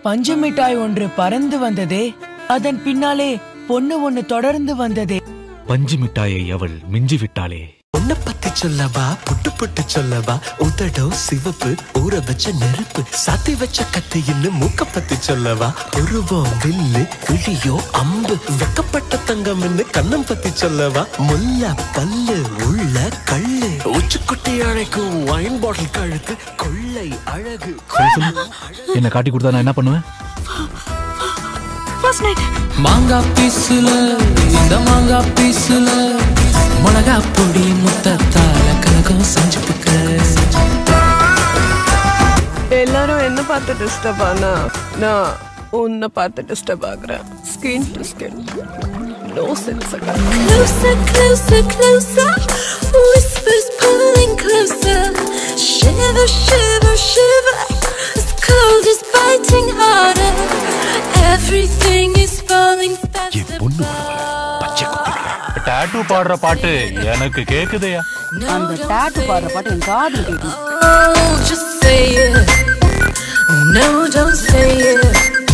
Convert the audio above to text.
பஞ்சு மிட்டாய் ஒன்று பறந்து வந்ததே அதன் பின்னாலே பொண்ணு ஒண்ணு தொடர்ந்து வந்ததே பஞ்சு மிட்டாயை அவள் மிஞ்சி விட்டாளே உன்னை பத்தி சொல்லவா புட்டு புட்டு சொல்லவா உதடோ சிவப்பு ஊற வச்ச நெருப்பு சாத்தி வச்ச கத்தியின்னு மூக்க பத்தி சொல்லவா உருவம் வில்லு கிழியோ அம்பு வெக்கப்பட்ட தங்கம்னு கண்ணம் பத்தி சொல்லவா முல்ல பல்லு உள்ள கள்ளு உச்சுக்குட்டி அழைக்கும் வைன் பாட்டில் கழுத்து கொள்ளை அழகு சொல்லு சொல்லு என்ன காட்டி கொடுத்தா நான் என்ன பண்ணுவேன் ஃபர்ஸ்ட் நைட் மாங்காய் பீசுல இந்த மாங்காய் பீசுல மிளகா பொடி முத்தத்தால கலகம் செஞ்சு புக்க எல்லாரும் என்ன பார்த்து டிஸ்டர்ப் ஆனா நான் உன்னை பார்த்து டிஸ்டர்ப் ஆகுறேன் skin to skin no sense Closer, closer, closer. Whispers pulling closer. Shiver, shiver, shiver. This cold is biting harder. Everything is falling faster. Tattoo பாடுற பாட்டு எனக்கு கேக்குதையா அந்த டாட்டு பாடுற பாட்டு என் காதுல கேட்கும் Oh, just say it. No, don't say it.